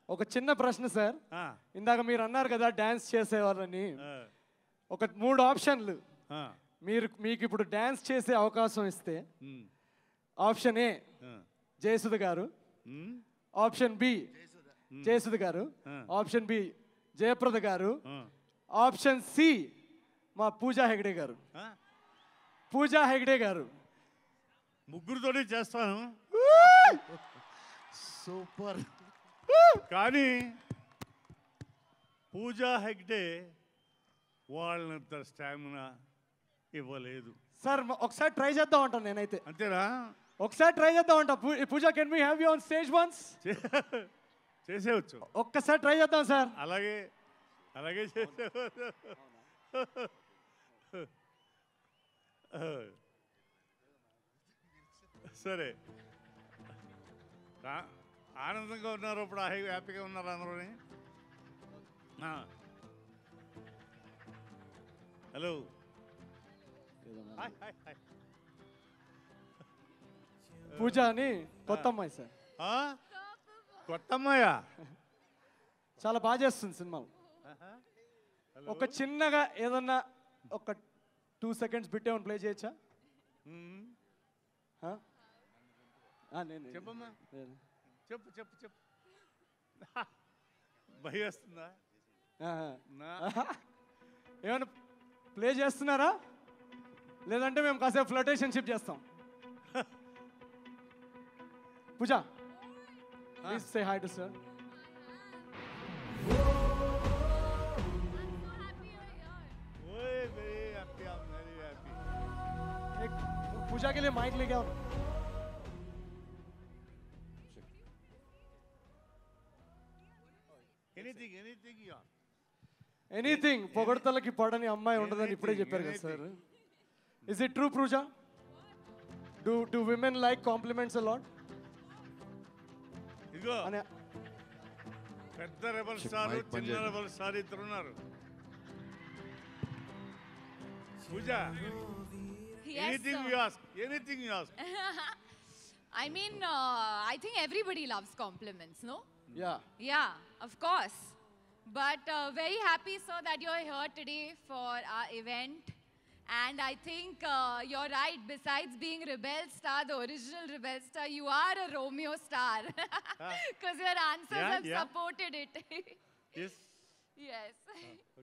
ఒక చిన్న ప్రశ్న సార్ ఆ, ఇందాక మీరు అన్నారు కదా డ్యాన్స్ చేసేవారని ఆ, ఒక మూడు ఆప్షన్లు ఆ, మీరు మీకు ఇప్పుడు డ్యాన్స్ చేసే అవకాశం ఇస్తే ఉమ్, ఆప్షన్ ఏ ఆ, జయసుధ గారు ఉమ్, ఆప్షన్ బి జయసుధ గారు ఆ. ఆప్షన్ బి జయప్రద గారు ఆ, ఆప్షన్ సి మా పూజా హెగ్డే గారు ఆ. పూజా హెగ్డే గారు ముగ్గురితోనే చేస్తాను సూపర్ కానీ పూజా హెగ్డే వాళ్ళంత స్టామినా ఇవ్వలేదు సార్ మ- ఒకసారి ట్రై చేద్దాం అంటాను నేనైతే అంతేనా ఒకసారి ట్రై చేద్దాం అంట పూ- Pooja can me have you on stage once చే- చేసేవచ్చు ఒక్కసారి ట్రై చేద్దాం సార్ అలాగే అలాగే చేసేవచ్చు సరే ఆ- ఆనందంగా ఉన్నారు ఇప్పుడు హై- హ్యాపీగా ఉన్నారు అందరూని ఆ. Hello hi hi hi Pooja అని కొత్త అమ్మాయి సార్ ఆ? కొత్త అమ్మాయా చాలా బాగా చేస్తుంది సినిమాలు ఒక చిన్నగా ఏదన్నా ఒక టూ సెకండ్స్ బిట్ ఏమైనా ప్లే చేయొచ్చా ఉమ్. ఆ? ఆ, నేను చెప్పమ్మా నేను. చెప్పు చెప్పు చెప్పు భయం వస్తుందా ఆహా. నా ఏమైనా ప్లే చేస్తున్నారా లేదంటే మేము కాసేపు ఫ్లటేషన్షిప్ చేస్తాం Pooja please say hi to sir ओए very happy I'm very happy Pooja के लिए माइक लेके आओ anything anything you want anything పొగడతలకి పడని అమ్మాయి ఉండదని ఇప్పుడే చెప్పారు కదా sir is it true Pooja do do women like compliments a lot ఇదిగో అనే పెద్ద రెబల్ Check స్టార్ mic పని చిన్న చేయండి. రెబల్ స్టార్ ఇద్దరు ఉన్నారు Pooja Yes, anything sir. You ask anything you ask I mean, uh, I think everybody loves compliments, no? Yeah Yeah, of course. But uh, very happy, sir, that you're here today for our event. And I think uh, you're right. Besides being Rebel Star, the original Rebel Star, you are a Romeo Star. Because your answers Yeah, have yeah. supported it. Yes yes.